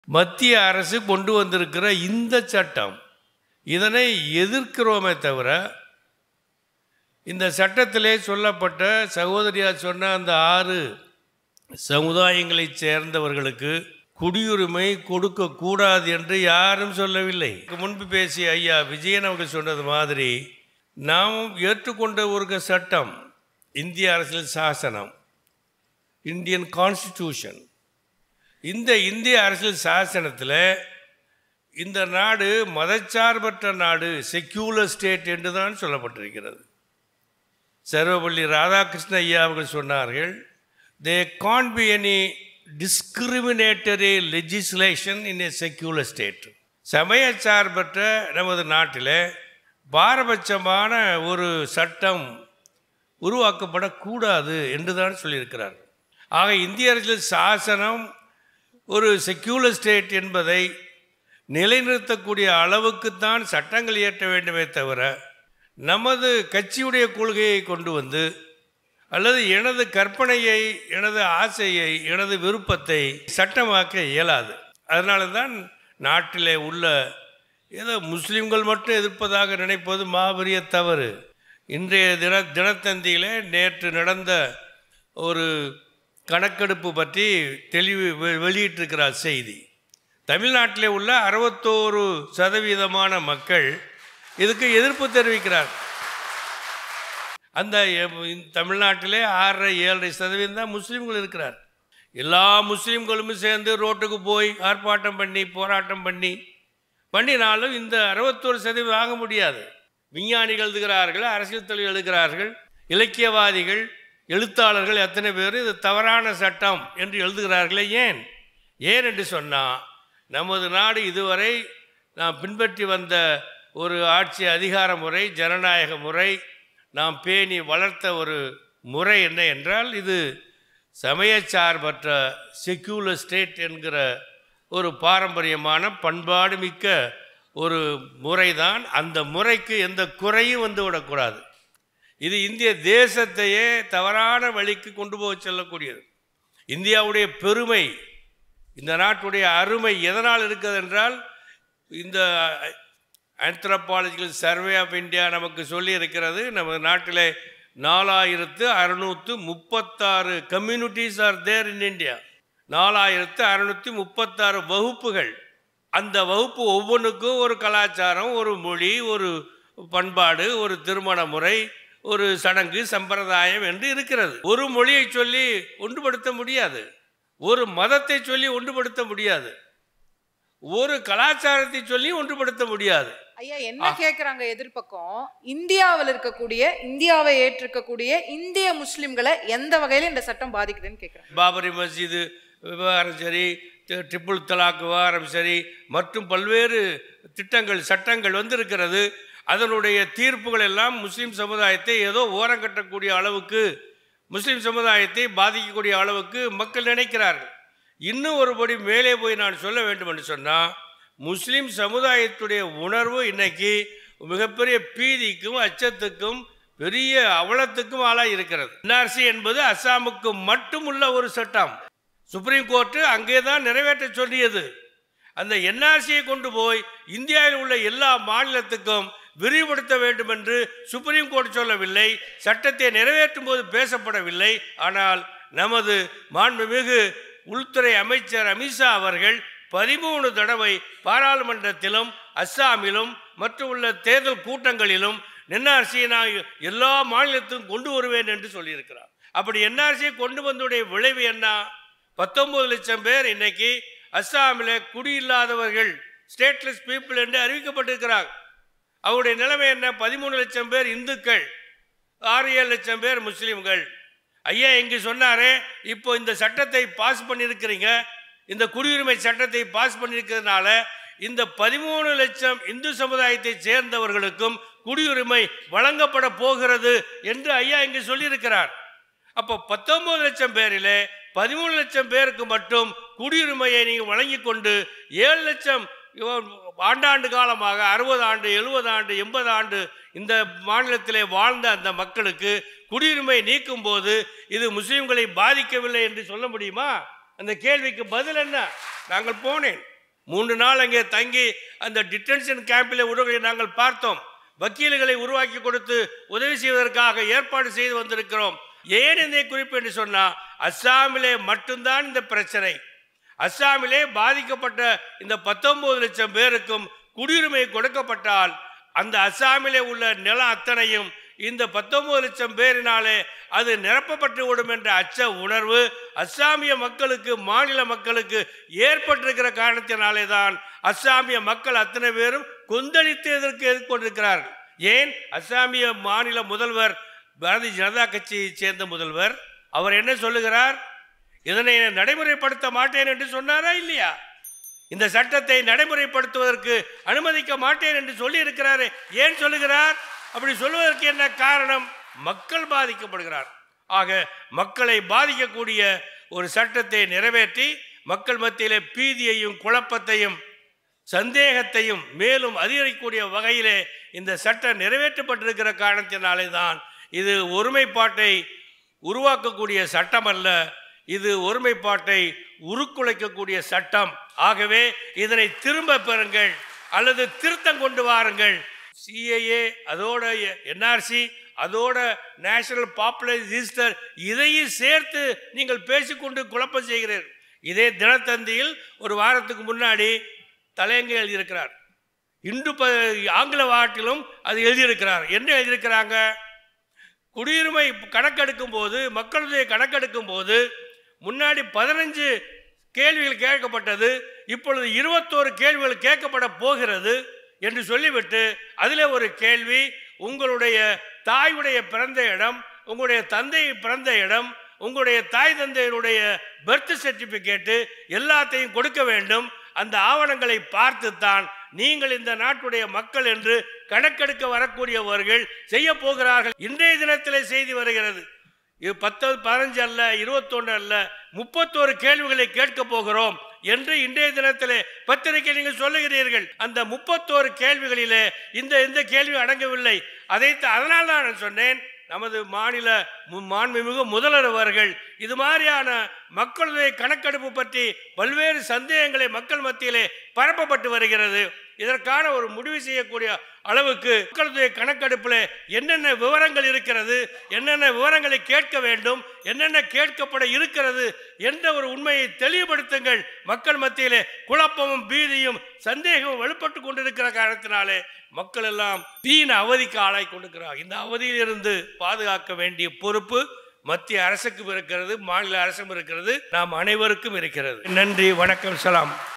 மத்திய அரசு கொண்டு வந்திருக்கிற இந்த சட்டம் இதனை எதிர்க்கிறோமே தவிர இந்த சட்டத்திலே சொல்லப்பட்ட சகோதரியார் சொன்ன அந்த ஆறு சமுதாயங்களைச் சேர்ந்தவர்களுக்கு குடியுரிமை கொடுக்கக்கூடாது என்று யாரும் சொல்லவில்லை முன்பு பேசிய ஐயா விஜயன் அவர்கள் சொன்னது மாதிரி நாம் ஏற்றுக்கொண்ட ஒரு சட்டம் இந்திய அரசியல் சாசனம் இந்தியன் கான்ஸ்டிடியூஷன் இந்த இந்திய அரசியல் சாசனத்தில் இந்த நாடு மதச்சார்பற்ற நாடு செக்யூலர் ஸ்டேட் என்று தான் சொல்லப்பட்டிருக்கிறது சர்வபள்ளி ராதாகிருஷ்ண ஐயா அவர்கள் சொன்னார்கள் they can be any discriminatory legislation in a secular state சமயச்சார்பற்ற நமது நாட்டில் பாரபட்சமான ஒரு சட்டம் உருவாக்கப்படக்கூடாது என்று தான் சொல்லியிருக்கிறார் ஆக இந்திய அரசியல் சாசனம் ஒரு செக்யூலர் ஸ்டேட் என்பதை நிலைநிறுத்தக்கூடிய அளவுக்குத்தான் சட்டங்கள் இயற்ற வேண்டுமே தவிர நமது கட்சியுடைய கொள்கையை கொண்டு வந்து அல்லது எனது கற்பனையை எனது ஆசையை எனது விருப்பத்தை சட்டமாக்க இயலாது அதனால தான் நாட்டிலே உள்ள ஏதோ முஸ்லீம்கள் மட்டும் எதிர்ப்பதாக நினைப்பது மாபெரிய தவறு இன்றைய தின தினத்தந்தியிலே நேற்று நடந்த ஒரு கணக்கெடுப்பு பற்றி தெளிவு வெ- வெளியிட்டிருக்கிறார் செய்தி தமிழ்நாட்டிலே உள்ள அறுபத்தோரு சதவீதமான மக்கள் இதுக்கு எதிர்ப்பு தெரிவிக்கிறார் அந்த எ- இந்த தமிழ்நாட்டிலே ஆறரை ஏழரை சதவீதம் தான் முஸ்லீம்கள் இருக்கிறார் எல்லா முஸ்லீம்களும் சேர்ந்து ரோட்டுக்கு போய் ஆர்ப்பாட்டம் பண்ணி போராட்டம் பண்ணி பண்ணினாலும் இந்த அறுபத்தோரு சதவீதம் ஆக முடியாது விஞ்ஞானிகள் எழுதுகிறார்கள் அரசியல் தலைவர் எழுதுகிறார்கள் இலக்கியவாதிகள் எழுத்தாளர்கள் எத்தனை பேர் இது தவறான சட்டம் என்று எழுதுகிறார்களே ஏன் ஏன் என்று சொன்னால் நமது நாடு இதுவரை நாம் பின்பற்றி வந்த ஒரு ஆட்சி அதிகார முறை ஜனநாயக முறை நாம் பேணி வளர்த்த ஒரு முறை என்ன என்றால் இது சமயச்சார்பற்ற செக்யூலர் ஸ்டேட் என்கிற ஒரு பாரம்பரியமான பண்பாடு மிக்க ஒரு முறைதான் அந்த முறைக்கு எந்த குறையும் வந்து விடக்கூடாது இது இந்திய தேசத்தையே தவறான வழிக்கு கொண்டு போக செல்லக்கூடியது இந்தியாவுடைய பெருமை இந்த நாட்டுடைய அருமை எதனால் இருக்கிறது என்றால் இந்த ஆந்த்ரோபாலஜிக்கல் சர்வே ஆஃப் இந்தியா நமக்கு சொல்லி இருக்கிறது நம்ம நாட்டில் நாலாயிரத்து அறுநூற்று முப்பத்தாறு communities are there in India நாலாயிரத்து அறுநூற்றி முப்பத்தாறு வகுப்புகள் அந்த வகுப்பு ஒவ்வொன்றுக்கும் ஒரு கலாச்சாரம் ஒரு மொழி ஒரு பண்பாடு ஒரு திருமண முறை ஒரு சடங்கு சம்பிரதாயம் என்று இருக்கிறது ஒரு மொழியை சொல்லி ஒன்றுபடுத்த முடியாது ஒரு மதத்தை சொல்லி ஒன்றுபடுத்த முடியாது ஒரு கலாச்சாரத்தை சொல்லி ஒன்றுபடுத்த முடியாது ஐயா என்ன கேக்குறாங்க எதிர்பக்கம் இந்தியாவில் இருக்கக்கூடிய இந்தியாவை ஏற்றிருக்கக்கூடிய இந்திய முஸ்லிம்களை எந்த வகையில இந்த சட்டம் பாதிக்குதுன்னு கேக்குறாங்க பாபரி மஸ்ஜிது விவகாரம் சரி தி- ட்ரிபிள் தலாக் விவகாரம் சரி மற்றும் பல்வேறு திட்டங்கள் சட்டங்கள் வந்திருக்கிறது அதனுடைய தீர்ப்புகள் எல்லாம் முஸ்லீம் சமுதாயத்தை ஏதோ ஓரங்கட்டக்கூடிய அளவுக்கு முஸ்லீம் சமுதாயத்தை பாதிக்கக்கூடிய அளவுக்கு மக்கள் நினைக்கிறார்கள் இன்னும் ஒருபடி மேலே போய் நான் சொல்ல வேண்டும் என்று சொன்னால் முஸ்லீம் சமுதாயத்துடைய உணர்வு இன்னைக்கு மிகப்பெரிய பீதிக்கும் அச்சத்துக்கும் பெரிய அவலத்துக்கும் ஆளாக இருக்கிறது என்ஆர்சி என்பது அஸ்ஸாமுக்கு மட்டும் உள்ள ஒரு சட்டம் சுப்ரீம் கோர்ட்டு அங்கே தான் நிறைவேற்ற சொல்லியது அந்த என்ஆர்சியை கொண்டு போய் இந்தியாவில் உள்ள எல்லா மாநிலத்துக்கும் விரிவுபடுத்த வேண்டும் என்று சுப்ரீம் கோர்ட் சொல்லவில்லை சட்டத்தை நிறைவேற்றும் போது பேசப்படவில்லை ஆனால் நமது மாண்புமிகு உள்துறை அமைச்சர் அமித்ஷா அவர்கள் பதிமூணு தடவை பாராளுமன்றத்திலும் அஸ்ஸாமிலும் மற்றும் உள்ள தேர்தல் கூட்டங்களிலும் என்ஆர்சியை நான் எல்லா மாநிலத்துக்கும் கொண்டு வருவேன் என்று சொல்லியிருக்கிறார் அப்படி என்ஆர்சியை கொண்டு வந்தவுடைய விளைவு என்ன பத்தொன்பது லட்சம் பேர் இன்னைக்கு அஸ்ஸாமில் குடியில்லாதவர்கள் ஸ்டேட்லெஸ் பீப்புள் என்று அறிவிக்கப்பட்டிருக்கிறார் அவருடைய நிலைமை என்ன பதிமூணு லட்சம் பேர் இந்துக்கள் ஆறு ஏழு லட்சம் பேர் முஸ்லீம்கள் ஐயா இங்கு சொன்னாரே இப்போ இந்த சட்டத்தை பாஸ் பண்ணியிருக்கிறீங்க இந்த குடியுரிமை சட்டத்தை பாஸ் பண்ணியிருக்கிறதுனால இந்த பதிமூணு லட்சம் இந்து சமுதாயத்தை சேர்ந்தவர்களுக்கும் குடியுரிமை வழங்கப்பட போகிறது என்று ஐயா இங்கு சொல்லியிருக்கிறார் அப்போ பத்தொன்பது லட்சம் பேரிலே பதிமூணு லட்சம் பேருக்கு மட்டும் குடியுரிமையை நீங்கள் வழங்கி கொண்டு ஏழு லட்சம் இவ- ஆண்டாண்டு காலமாக அறுபது ஆண்டு எழுபது ஆண்டு எண்பது ஆண்டு இந்த மாநிலத்திலே வாழ்ந்த அந்த மக்களுக்கு குடியுரிமை நீக்கும் போது இது முஸ்லிம்களை பாதிக்கவில்லை என்று சொல்ல முடியுமா அந்த கேள்விக்கு பதில் என்ன நாங்கள் போனேன் மூன்று நாள் அங்கே தங்கி அந்த டிடென்ஷன் கேம்பில் உறவுகளை நாங்கள் பார்த்தோம் வக்கீல்களை உருவாக்கி கொடுத்து உதவி செய்வதற்காக ஏற்பாடு செய்து வந்திருக்கிறோம் ஏன் இந்த குறிப்பு என்று சொன்னால் அஸ்ஸாமிலே மட்டும்தான் இந்த பிரச்சனை அஸ்ஸாமிலே பாதிக்கப்பட்ட இந்த பத்தொன்பது லட்சம் பேருக்கும் குடியுரிமை கொடுக்கப்பட்டால் அந்த அஸ்ஸாமிலே உள்ள நிலம் அத்தனையும் இந்த பத்தொன்பது லட்சம் பேரினாலே அது நிரப்பப்பட்டு விடும் என்ற அச்ச உணர்வு அஸ்ஸாமிய மக்களுக்கு மாநில மக்களுக்கு ஏற்பட்டிருக்கிற காரணத்தினாலே தான் அஸ்ஸாமிய மக்கள் அத்தனை பேரும் கொந்தளித்து எதற்கு எதிர்கொண்டிருக்கிறார்கள் ஏன் அஸ்ஸாமிய மாநில முதல்வர் பாரதிய ஜனதா கட்சியைச் சேர்ந்த முதல்வர் அவர் என்ன சொல்லுகிறார் இதனை நடைமுறைப்படுத்த மாட்டேன் என்று சொன்னாரா இல்லையா இந்த சட்டத்தை நடைமுறைப்படுத்துவதற்கு அனுமதிக்க மாட்டேன் என்று சொல்லி இருக்கிறாரு ஏன் சொல்லுகிறார் அப்படி சொல்வதற்கு என்ன காரணம் மக்கள் பாதிக்கப்படுகிறார் ஆக மக்களை பாதிக்கக்கூடிய ஒரு சட்டத்தை நிறைவேற்றி மக்கள் மத்தியிலே பீதியையும் குழப்பத்தையும் சந்தேகத்தையும் மேலும் அதிகரிக்கக்கூடிய வகையிலே இந்த சட்டம் நிறைவேற்றப்பட்டிருக்கிற காரணத்தினாலே தான் இது ஒருமைப்பாட்டை உருவாக்கக்கூடிய சட்டம் அல்ல இது ஒருமைப்பாட்டை உருக்குலைக்கக்கூடிய சட்டம் ஆகவே இதனை திரும்ப பெறுங்கள் அல்லது திருத்தம் கொண்டு வாருங்கள் சிஏஏ அதோட என்ஆர்சி அதோட நேஷனல் பாப்புலர் ரிஜிஸ்டர் இதையும் சேர்த்து நீங்கள் பேசிக்கொண்டு குழப்பம் செய்கிறீர்கள் இதே தினத்தந்தியில் ஒரு வாரத்துக்கு முன்னாடி தலையங்க எழுதியிருக்கிறார் இந்து ப ஆங்கில வாட்டிலும் அது எழுதியிருக்கிறார் என்ன எழுதியிருக்கிறாங்க குடியுரிமை கணக்கெடுக்கும் போது மக்களுடைய கணக்கெடுக்கும் போது முன்னாடி பதினஞ்சு கேள்விகள் கேட்கப்பட்டது இப்பொழுது இருபத்தோரு கேள்விகள் கேட்கப்பட போகிறது என்று சொல்லிவிட்டு அதில் ஒரு கேள்வி உங்களுடைய தாயுடைய பிறந்த இடம் உங்களுடைய தந்தை பிறந்த இடம் உங்களுடைய தாய் தந்தையருடைய பர்த் சர்டிபிகேட்டு எல்லாத்தையும் கொடுக்க வேண்டும் அந்த ஆவணங்களை பார்த்துத்தான் நீங்கள் இந்த நாட்டுடைய மக்கள் என்று கணக்கெடுக்க வரக்கூடியவர்கள் செய்ய போகிறார்கள் இன்றைய தினத்தில் செய்தி வருகிறது இது பத்து பதினஞ்சு அல்ல இருபத்தொன்று அல்ல முப்பத்தோரு கேள்விகளை கேட்க போகிறோம் என்று இன்றைய தினத்திலே பத்திரிகை நீங்கள் சொல்லுகிறீர்கள் அந்த முப்பத்தோரு கேள்விகளிலே இந்த இந்த கேள்வி அடங்கவில்லை அதை அதனால் தான் நான் சொன்னேன் நமது மாநில மு- மாண்புமிகு முதல்வர் அவர்கள் இது மாதிரியான மக்களுடைய கணக்கெடுப்பு பற்றி பல்வேறு சந்தேகங்களை மக்கள் மத்தியிலே பரப்பப்பட்டு வருகிறது இதற்கான ஒரு முடிவு செய்யக்கூடிய அளவுக்கு மக்களுடைய கணக்கெடுப்பில் என்னென்ன விவரங்கள் இருக்கிறது என்னென்ன விவரங்களை கேட்க வேண்டும் என்னென்ன கேட்கப்பட இருக்கிறது என்ற ஒரு உண்மையை தெளிவுபடுத்துங்கள் மக்கள் மத்தியிலே குழப்பமும் பீதியும் சந்தேகமும் வெளிப்பட்டு கொண்டிருக்கிற காரணத்தினாலே மக்கள் எல்லாம் வீண் அவதிக்கு ஆளாய் கொண்டிருக்கிறார் இந்த அவதியிலிருந்து பாதுகாக்க வேண்டிய பொறுப்பு மத்திய அரசுக்கும் இருக்கிறது மாநில அரசும் இருக்கிறது நாம் அனைவருக்கும் இருக்கிறது நன்றி வணக்கம் சலாம்